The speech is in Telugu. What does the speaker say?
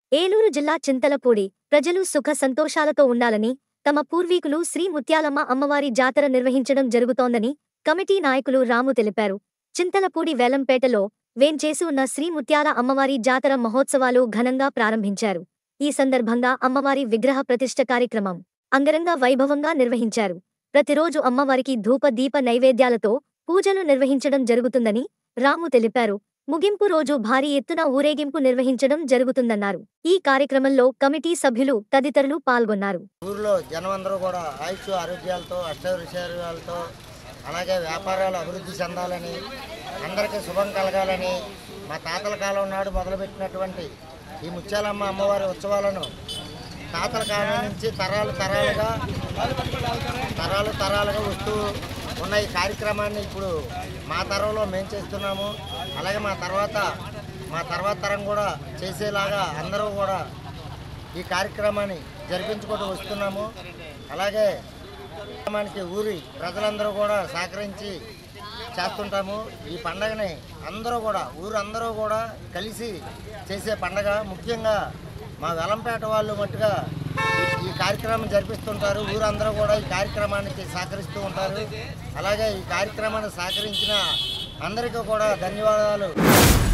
ఏలూరు జిల్లా చింతలపూడి ప్రజలు సుఖ సంతోషాలతో ఉండాలని తమ పూర్వీకులు శ్రీ ముత్యాలమ్మ అమ్మవారి జాతర నిర్వహించడం జరుగుతోందని కమిటీ నాయకులు రాము తెలిపారు చింతలపూడి వేలంపేటలో వేంచేసి ఉన్న శ్రీ ముత్యాల అమ్మవారి జాతర మహోత్సవాలు ఘనంగా ప్రారంభించారు ఈ సందర్భంగా అమ్మవారి విగ్రహ ప్రతిష్ఠ కార్యక్రమం అంగరంగ వైభవంగా నిర్వహించారు ప్రతిరోజు అమ్మవారికి ధూప దీప నైవేద్యాలతో పూజలు నిర్వహించడం జరుగుతుందని రాము తెలిపారు ముగింపు రోజు భారీ ఎత్తున ఊరేగింపు నిర్వహించడం జరుగుతుందన్నారు ఈ కార్యక్రమంలో కమిటీ సభ్యులు తదితరులు పాల్గొన్నారు ఊర్లో జనం అందరూ కూడా ఆయుష్ ఆరోగ్యాలతో అష్టైశ్వర్యాలతో అలాగే వ్యాపారాలు అభివృద్ధి చెందాలని అందరికీ శుభం కలగాలని మా తాతల కాలం నాడు మొదలుపెట్టినటువంటి ఈ ముత్యాలమ్మ అమ్మవారి ఉత్సవాలను తాతల కాలం నుంచి తరాలు తరాలుగా తరాలు తరాలుగా వస్తూ ఉన్న ఈ కార్యక్రమాన్ని ఇప్పుడు మా తరంలో మేము చేస్తున్నాము అలాగే మా తర్వాత మా తర్వాత తరం కూడా చేసేలాగా అందరూ కూడా ఈ కార్యక్రమాన్ని జరిపించుకుంటూ వస్తున్నాము అలాగే కార్యక్రమానికి ఊరి ప్రజలందరూ కూడా సహకరించి చేస్తుంటాము ఈ పండగని అందరూ కూడా ఊరు అందరూ కూడా కలిసి చేసే పండగ ముఖ్యంగా మా వెలంపేట వాళ్ళు మట్టుగా ఈ- ఈ కార్యక్రమం జరిపిస్తుంటారు ఊరందరూ కూడా ఈ కార్యక్రమానికి సహకరిస్తూ ఉంటారు అలాగే ఈ కార్యక్రమాన్ని సహకరించిన అందరికీ కూడా ధన్యవాదాలు